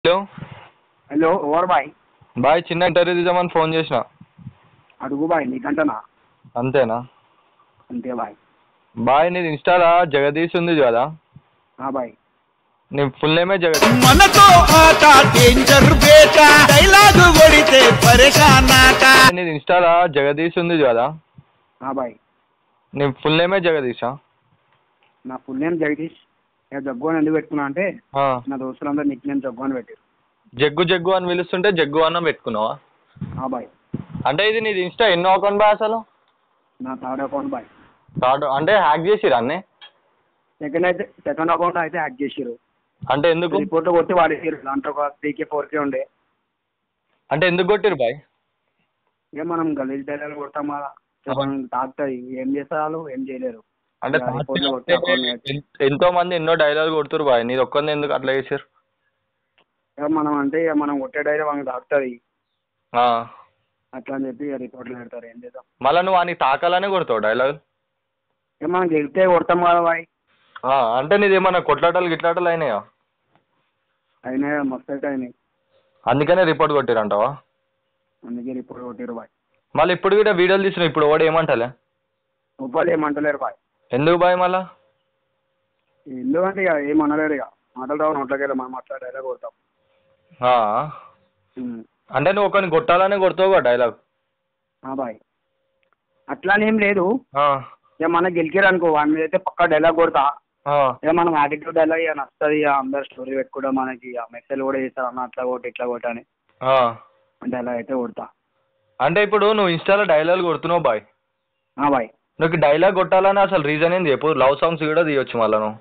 Hello hello ఎవరు బాయ్ బాయ్ చిన్న ఇంటర్వ్యూ తీద్దామని ఫోన్ చేసిన అడుగు బాయ్ నీకంటనా అంతేనా అంతే బాయ్ బాయ్ నీది ఇన్స్టాలా జగదీష్ ఉంది కదా ఆ బాయ్ నీ ఫుల్ నేమే జగదీష్ మనతో ఆట డేంజర్ బేట డైలాగ్ కొడితే పరేషానాట నీది ఇన్స్టాలా జగదీష్ ఉంది కదా ఆ బాయ్ నీ ఫుల్ నేమే జగదీషా నా ఫుల్ నేమ్ జగదీష్ నేను జగ్గు అని ఎందుకు పెట్టుకున్నా అంటే ఆ. నా దోస్తులందరూ నిక్ నేమ్ జగ్గు అని పెట్టారు జగ్గు జగ్గు అని పిలుస్తుంటే జగ్గు అన్న పెట్టుకున్నావా ఆ బాయ్ అంటే ఇది నీది ఇన్స్టా ఎన్నో అకౌంట్ బాయ్ అసలు నా థర్డ్ అకౌంట్ బాయ్ థర్డ్ అంటే హ్యాక్ చేసిరా అన్నీ సెకండ్ అయితే సెకండ్ అకౌంట్ అయితే హ్యాక్ చేసిరు అంటే ఎందుకు రిపోర్ట్ కొట్టి వాడేసారు దాంట్లో ఒక త్రీ కే ఫోర్ కే ఉండే అంటే ఎందుకు కొట్టిరు బాయ్ ఇక మనం గలీజ్ డైలాగ్ కొడతాం కదా చెప్పండి తాకుతాయి ఏం చేస్తారు వాళ్ళు ఏం చేయలేరు అంటే ఇక రిపోర్ట్లో కొట్టి అకౌంట్ ఎన్- ఎంతో మంది ఎన్నో డైలాగ్ కొడుతురు బాయ్ నీది ఒక్కంది ఎందుకు అట్లా చేసారు ఇక మనం అంటే ఇక మనం కొట్టే డైలాగ్ వాళ్ళకి తాకుతుంది అట్లా అని చెప్పి ఇక రిపోర్ట్లు పెడతారు ఏం చేద్దాం మళ్ళీ నువ్వు వానికి తాకాలనే కొడతావు డైలాగ్ ఇక మనం గెలిస్తే కొడతాం కదా బాయ్ అంటే నీది ఏమన్నా కొట్లాటలు గిట్లాటలు అయినాయా అయినా మస్తు అయితే అయినాయి అందుకనే రిపోర్ట్ కొట్టిరంటావా అందుకే రిపోర్ట్ కొట్టిరు బాయ్ మళ్ళీ ఇప్పుడు కూడా వీడియోలు తీసిన ఇప్పుడు వాడు ఏమంటలే రూపాయలు ఏమంటలేరు బాయ్ ఎందుకు బాయ్ మళ్ళా ఎందుకంటే ఇక ఏం అనలేరు ఇక మాటలు రావు నోట్లోకి వెళ్ళి మనం అట్లా డైలాగ్ కొడతాం ఆ. ఉమ్. అంటే నువ్వు ఒకరిని కొట్టాలనే కొడతావు కదా డైలాగ్ ఆ బాయ్ అట్లా అని ఏం లేదు ఇక మనకి గెలిచారు అనుకో వాడి మీద అయితే పక్కా డైలాగ్ కొడతా ఇక మనం యాటిట్యూడ్ డైలాగ్ ఇక నచ్చుతుంది ఇక అందరు స్టోరీ పెట్టుకుంటాం మనకి ఇక మెసేజ్ కూడా చేస్తారు అన్న అట్లా కొట్టి ఇట్లా కొట్టి అని డైలాగ్ అయితే కొడతా అంటే ఇప్పుడు నువ్వు ఇన్స్టాలో డైలాగ్ కొడుతున్నావు బాయ్ ఆ బాయ్ నువ్వు డైలాగ్ కొట్టాలని అసలు రీజన్ ఏంది చెప్పు లవ్ సాంగ్స్ కూడా తీయొచ్చు మళ్ళా నువ్వు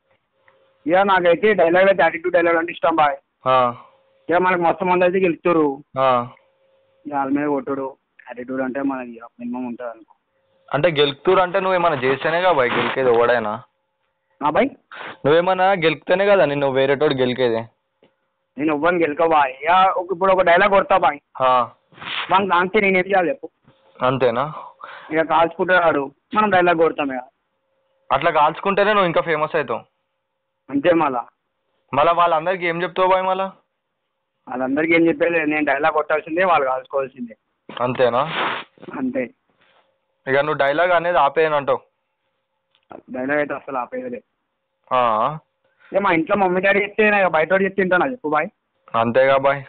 ఇక నాకైతే డైలాగ్ అయితే యాటిట్యూడ్ డైలాగ్ అంటే ఇష్టం బాయ్ ఆ. ఇక మనకి మొత్తం మంది అయితే గెలుస్తారు ఆ. ఇక వాళ్ళ మీద కొట్టుడు యాటిట్యూడ్ అంటే మనకి మినిమం ఉంటుంది అనుకో అంటే గెలుపుతూరు అంటే నువ్వు ఏమైనా చేస్తేనే బాయ్ గెలికేది ఎవడైనా ఆ బాయ్ నువ్వేమన్నా గెలిపితేనే కదా నిన్ను వేరేటోడు గెలికేది నేను ఎవ్వరిని గెలుక బాయ్ ఇక ఒక- ఇప్పుడు ఒక డైలాగ్ కొడతా బాయ్ ఆ. మనకు దాంతో నేను ఏం చేయాలి చెప్పు అంతేనా ఇక కాల్చుకుంటున్నాడు మనం డైలాగ్ కొడతాం ఇక అట్లా కాల్చుకుంటేనే నువ్వు ఇంకా ఫేమస్ అవుతావు అంతే మళ్ళా మళ్ళీ వాళ్ళందరికీ ఏం చెప్తావు బాయ్ మళ్ళా వాళ్ళందరికీ ఏం చెప్పేది నేను డైలాగ్ కొట్టాల్సిందే వాళ్ళు కాల్చుకోవాల్సిందే అంతేనా అంతే ఇక నువ్వు డైలాగ్ అనేది ఆపేయను అంటావు డైలాగ్ అయితే అసలు ఆపేయలే ఆ. ఇక మా ఇంట్లో మమ్మీ డాడీ చెప్తే నేను ఇక బయట వాడు చెప్తే తింటానా చెప్పు బాయ్ అంతేగా బాయ్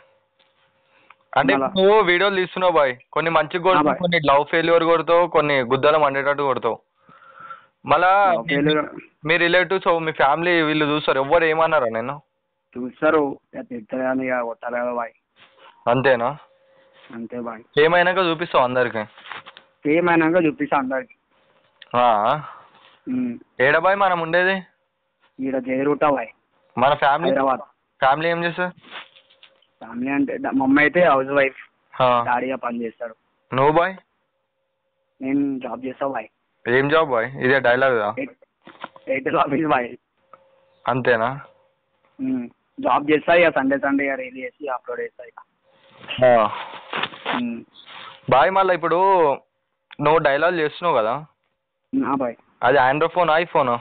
అంటే మళ్ళా. నువ్వు వీడియోలు తీస్తున్నావు బాయ్ కొన్ని మంచిగా కొడతావు బాయ్. కొన్ని లవ్ ఫెయిల్యూర్ కొడతావు కొన్ని గుద్దలు మండేటట్టు కొడతావు మళ్ళా Love failure. మీ రిలేటివ్స్ మీ ఫ్యామిలీ వీళ్ళు చూస్తారు ఎవ్వరు ఏమన్నారా నేను చూస్తారు ఇక తింటారు కానీ ఇక కొట్టాలి కదా బాయ్ అంతేనా అంతే బాయ్ ఏమైనాక చూపిస్తావు అందరికి సేమ్ అయినాక చూపిస్తా అందరికి ఆ. ఉమ్. ఏడ బాయ్ మనం ఉండేది ఈడ జయరూటా బాయ్ మన ఫ్యామిలీ హైదరాబాద్ ఫ్యామిలీ ఏం చేస్తారు ఫ్యామిలీ అంటే ద- మమ్మీ అయితే హౌస్ వైఫ్ ఆ. డాడీగా పని చేస్తాడు నువ్వు బాయ్ నేను జాబ్ చేస్తా బాయ్ ఏం జాబ్ బాయ్ ఇదే డైలాగ్ ఎయిర్టెల్ ఆఫీస్ బాయ్ అంతేనా ఉమ్. జాబ్ చేస్తా ఇక సండే సండే ఇక రీల్ చేసి అప్లోడ్ చేస్తా ఇక ఆ. ఉమ్. బాయ్ మళ్ళీ ఇప్పుడు నువ్వు డైలాగ్ చేస్తున్నావు కదా నా బాయ్ అది ఆండ్రాయిడ్ ఫోన్ ఐఫోన్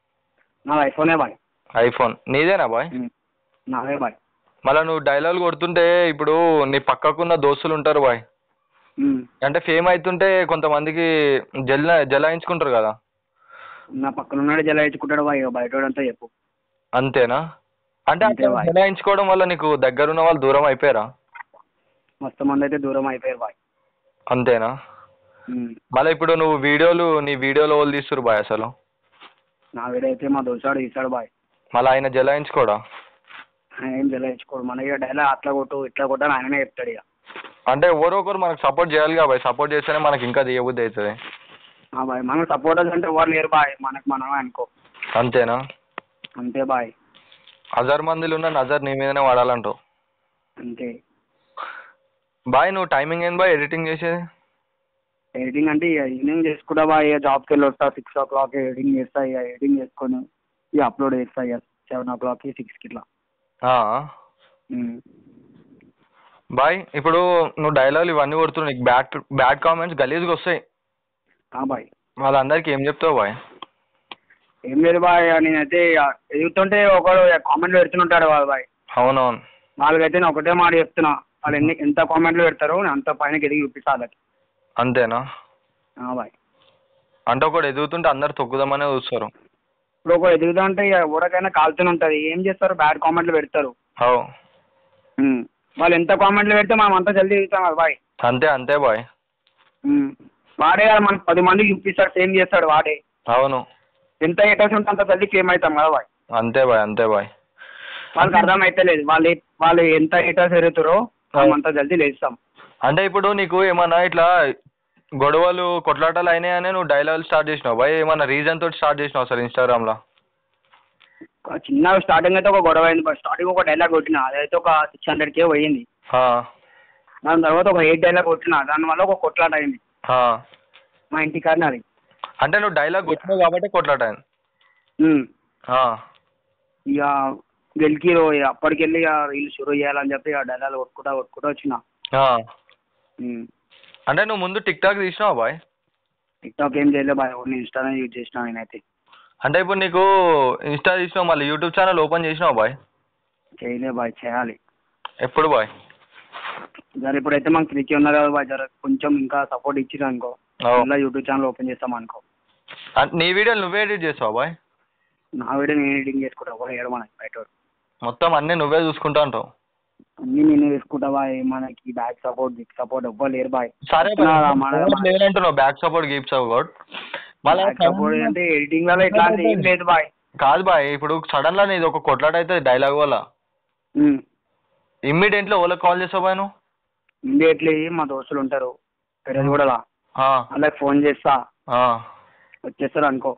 నా ఐఫోనే బాయ్ ఐఫోన్ నీదేనా బాయ్ ఉమ్. నాదే బాయ్ మళ్ళీ నువ్వు డైలాగ్ కొడుతుంటే ఇప్పుడు నీ పక్కకున్న దోస్తులు ఉంటారు బాయ్ ఉమ్. అంటే ఫేమ్ అవుతుంటే కొంతమందికి జల జలాయించుకుంటారు కదా నా పక్కన ఉన్నాడు జలాయించుకుంటాడు బాయ్ ఇక బయట అంతా చెప్పు అంతేనా అంటే అంతే అట్లా బాయ్. జలాయించుకోవడం వల్ల నీకు దగ్గరున్న వాళ్ళు దూరం అయిపోయారా మొత్తం మంది అయితే దూరం అయిపోయారు బాయ్ అంతేనా ఉమ్. మళ్ళీ ఇప్పుడు నువ్వు వీడియోలు నీ వీడియోలో వాళ్ళు తీస్తురు బాయ్ అసలు నా వీడైతే మా దోస్తాడు ఇస్తాడు బాయ్ మళ్ళీ ఆయన జలాయించుకోడా ఆయన ఏం జలాయించుకోడు మన ఇక డైలాగ్ అట్లా కొట్టు ఇట్లా కొట్టు అని ఆయననే చెప్తాడు ఇక అంటే ఎవరో ఒకరు మనకు సపోర్ట్ చేయాలి కదా బాయ్ సపోర్ట్ చేస్తేనే మనకి ఇంకా తీయబుద్ధి అవుతుంది ఆ బాయ్ మనం సపోర్టర్స్ అంటే ఎవరు లేరు బాయ్ మనకు మనమే అనుకో అంతేనా అంతే బాయ్ హజార్ మందిలో ఉన్న నజర్ నీ మీదనే వాడాలంటావు అంతే బాయ్ నువ్వు టైమింగ్ ఏంది బాయ్ ఎడిటింగ్ చేసేది ఎడిటింగ్ అంటే ఇక ఈవినింగ్ చేసుకుంటా బాయ్ ఇక జాబ్కి వెళ్ళి వస్తా సిక్స్ ఓ క్లాక్ ఎడిటింగ్ చేస్తా ఇక ఎడిటింగ్ చేసుకొని ఇక అప్లోడ్ చేస్తా ఇక సెవెన్ ఓ క్లాక్కి సిక్స్కి ఇట్లా ఆ. ఉమ్. బాయ్ ఇప్పుడు నువ్వు డైలాగులు ఇవన్నీ కొడుతున్నావు నీకు బ్యాడ్ బ్యాడ్ కామెంట్స్ గలీజ్గా వస్తాయి ఆ బాయ్ వాళ్ళందరికీ ఏం చెప్తావు బాయ్ ఏం లేదు బాయ్ నేనైతే ఇక ఎదుగుతుంటే ఒకడు కామెంట్ పెడుతుంటాడు కదా బాయ్ అవునవును వాళ్ళకైతే నేను ఒకటే మాట చెప్తున్నా వాళ్ళు ఎన్ని ఎంత కామెంట్లు పెడతారో నేను అంత పైన ఎదిగి చూపిస్తా వాళ్ళకి అంతేనా ఆ బాయ్ అంటే ఒకటి ఎదుగుతుంటే అందరు తొక్కుదామనే చూస్తారు ఇప్పుడు ఒక ఎదుగుతా అంటే ఇక ఎవరికైనా కాలుతూనే ఉంటుంది ఏం చేస్తారు బ్యాడ్ కామెంట్లు పెడతారు అవు ఉమ్. వాళ్ళు ఎంత కామెంట్లు పెడితే మనం అంత జల్దీ ఎదుగుతాం కదా బాయ్ అంతే అంతే బాయ్ ఉమ్. వాడే కదా మనకు పది మందికి చూపిస్తాడు సేమ్ చేస్తాడు వాడే అవును ఎంత హేటర్స్ ఉంటే అంత జల్దీ ఫేమ్ అవుతాం కదా బాయ్ అంతే బాయ్ అంతే బాయ్ వాళ్ళకి అర్థం అయితే లేదు వాళ్ళు ఏ- వాళ్ళు ఎంత హేటర్స్ ఎరుగుతారో మనం అంత జల్దీ లేస్తాం అంటే ఇప్పుడు నీకు ఏమన్నా ఇట్లా గొడవలు కొట్లాటలు అయినాయని నువ్వు డైలాగులు స్టార్ట్ చేసినావు బాయ్ ఏమన్నా రీజన్ తోటి స్టార్ట్ చేసినావు సార్ ఇన్స్టాగ్రామ్లో ఒక చిన్న స్టార్టింగ్ అయితే ఒక గొడవ అయింది స్టార్టింగ్ ఒక డైలాగ్ కొట్టిన అదైతే ఒక సిక్స్ హండ్రెడ్ కే పోయింది దాని తర్వాత ఒక ఎయిట్ డైలాగ్ కొట్టిన దానివల్ల ఒక కొట్లాట అయింది మా ఇంటి కాడనే అది అంటే నువ్వు డైలాగ్ కొట్టినావు కాబట్టి కొట్లాట అయింది. ఉమ్. ఆ ఇక గెలికిరో ఇక అప్పటికెళ్ళి ఇక రీల్ షురూ చేయాలని చెప్పి ఇక డైలాగ్ కొట్టుకుంటా కొట్టుకుంటా వచ్చిన ఆ. ఉమ్. అంటే నువ్వు ముందు టిక్ టాక్ తీసినావా బాయ్ టిక్ టాక్ ఏం చేయలేదు బాయ్ ఓన్లీ ఇన్స్టానే యూజ్ చేసిన నేనైతే అంటే ఇప్పుడు నీకు ఇన్స్టా తీసినావు మళ్ళీ యూట్యూబ్ ఛానల్ ఓపెన్ చేసినావు బాయ్ చేయలే బాయ్ చేయాలి ఎప్పుడు బాయ్ జర ఇప్పుడైతే మాకు ఫ్రీకి ఉన్నారు కదా బాయ్ జర కొంచెం ఇంకా సపోర్ట్ ఇచ్చిరు అనుకో అవు. మళ్ళీ యూట్యూబ్ ఛానల్ ఓపెన్ చేస్తాం అనుకో అన్- నీ వీడియోలు నువ్వే ఎడిట్ చేస్తావా బాయ్ నా వీడియో నేను ఎడిటింగ్ చేసుకుంటా కూడా ఏడు మనకి బయట వాడు. మొత్తం అన్నీ నువ్వే చూసుకుంటా అంటావు అన్నీ నేను వేసుకుంటా బాయ్ మనకి బ్యాక్ సపోర్ట్ దిక్ సపోర్ట్ ఎవ్వరు లేరు బాయ్ సరే నా- మన- మన లేదంటున్నావు బ్యాక్ సపోర్ట్ గీప్ సపోర్ట్ మళ్ళీ బ్యాక్ సపోర్ట్ అంటే ఎడిటింగ్ వల్ల ఇట్లాంటి ఏం లేదు బాయ్ కాదు బాయ్ ఇప్పుడు సడన్ లా నీది ఒక కొట్లాట అయితే డైలాగ్ వల్ల ఇమ్మీడియట్లీ ఓలకు కాల్ చేస్తావు బాయ్ నువ్వు ఇమ్మీడియట్లీ మా దోస్తులు ఉంటారు పెరజ్ కూడా ఆ, వాళ్ళకి ఫోన్ చేస్తా ఆ. వచ్చేస్తారు అనుకో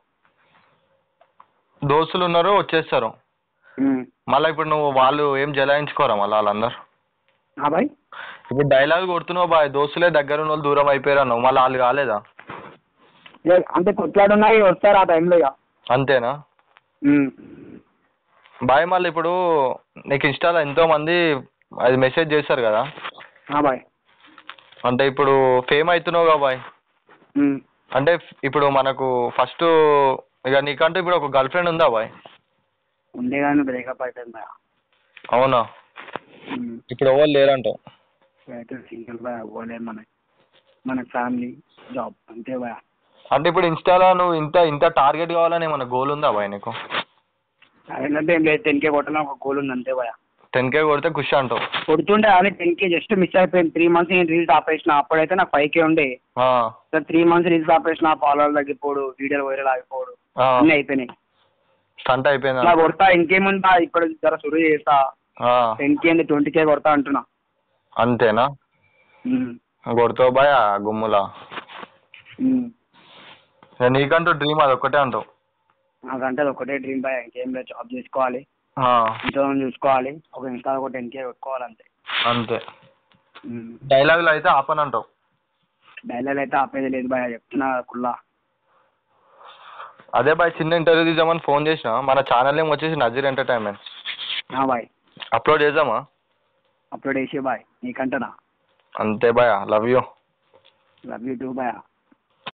దోస్తులు ఉన్నారు వచ్చేస్తారు ఉమ్. మళ్ళీ ఇప్పుడు నువ్వు వాళ్ళు ఏం జలాయించుకోరా మళ్ళీ వాళ్ళందరూ ఆ బాయ్ ఇప్పుడు డైలాగ్ కొడుతున్నావు బాయ్ దోస్తులే దగ్గర ఉన్న వాళ్ళు దూరం అయిపోయారు అన్నావు మళ్ళీ వాళ్ళు కాలేదా ఏ, అంటే కొట్లాడున్నాయి వస్తారు ఆ టైంలో ఇక అంతేనా ఉమ్. బాయ్ మళ్ళీ ఇప్పుడు నీకు ఇన్స్టాలో ఎంతో మంది అది మెసేజ్ చేస్తారు కదా ఆ బాయ్ అంటే ఇప్పుడు ఫేమ్ అవుతున్నావు కదా బాయ్ ఉమ్. అంటే ఇప్పుడు మనకు ఫస్ట్ ఇక నీకంటూ ఇప్పుడు ఒక గర్ల్ ఫ్రెండ్ ఉందా బాయ్ ఉండే కానీ బ్రేకప్ అవుతుంది బాయ్ అవునా ఉమ్. ఇప్పుడు ఎవరు లేరంటావు అయితే సింగిల్ బాయ్ అవ్వలేదు మనకి మన ఫ్యామిలీ జాబ్ అంతే బాయ్ అంటే ఇప్పుడు ఇన్స్టాలో నువ్వు ఇంత ఇంత టార్గెట్ కావాలని ఏమన్నా గోల్ ఉందా బాయ్ నీకు ఏంటంటే ఏం లేదు టెన్ కే కొట్టాలని ఒక గోల్ ఉంది అంతే బాయ్ టెన్ కే కొడితే ఖుషి అంటావు కొడుతుండే కానీ టెన్ కే జస్ట్ మిస్ అయిపోయింది త్రీ మంత్స్ నేను రీల్స్ ఆపేసిన అప్పుడైతే నాకు ఫైవ్ కే ఉండే ఆ, సార్ త్రీ మంత్స్ రీల్స్ ఆపేసిన ఫాలోవర్లు తగ్గిపోడు వీడియోలు వైరల్ ఆగిపోడు ఆ, అన్నీ అయిపోయినాయి స్టంట్ అయిపోయిందా ఇలా కొడతా ఇంకేముంది బా ఇప్పుడు జర సురు చేస్తా ఆ, టెన్ కే ట్వంటీ కే కొడతా అంటున్నా అంతేనా ఉమ్. కొడతావు బాయ్ ఆ గుమ్ములా ఉమ్. ఇక నీకంటూ డ్రీమ్ అది ఒక్కటే అంటావు నాకంటే అది ఒకటే డ్రీమ్ బాయ్ ఇంకేం లేదు జాబ్ చేసుకోవాలి ఆ, ఇంట్లో చూసుకోవాలి ఒక ఇన్స్టా ఒక టెన్ కే పెట్టుకోవాలి అంతే అంతే డైలాగులు అయితే ఆపని అంటావు డైలాగ్ అయితే ఆపేది లేదు బాయ్ చెప్తున్నా కుల్లా అదే బాయ్ చిన్న ఇంటర్వ్యూ తీద్దామని ఫోన్ చేసిన మన ఛానల్ ఏం వచ్చేసి నజీర్ ఎంటర్టైన్మెంట్ ఆ బాయ్ అప్లోడ్ చేద్దామా అప్లోడ్ చేసి బాయ్ నీకంటనా అంతే బాయ్ love you love you too bye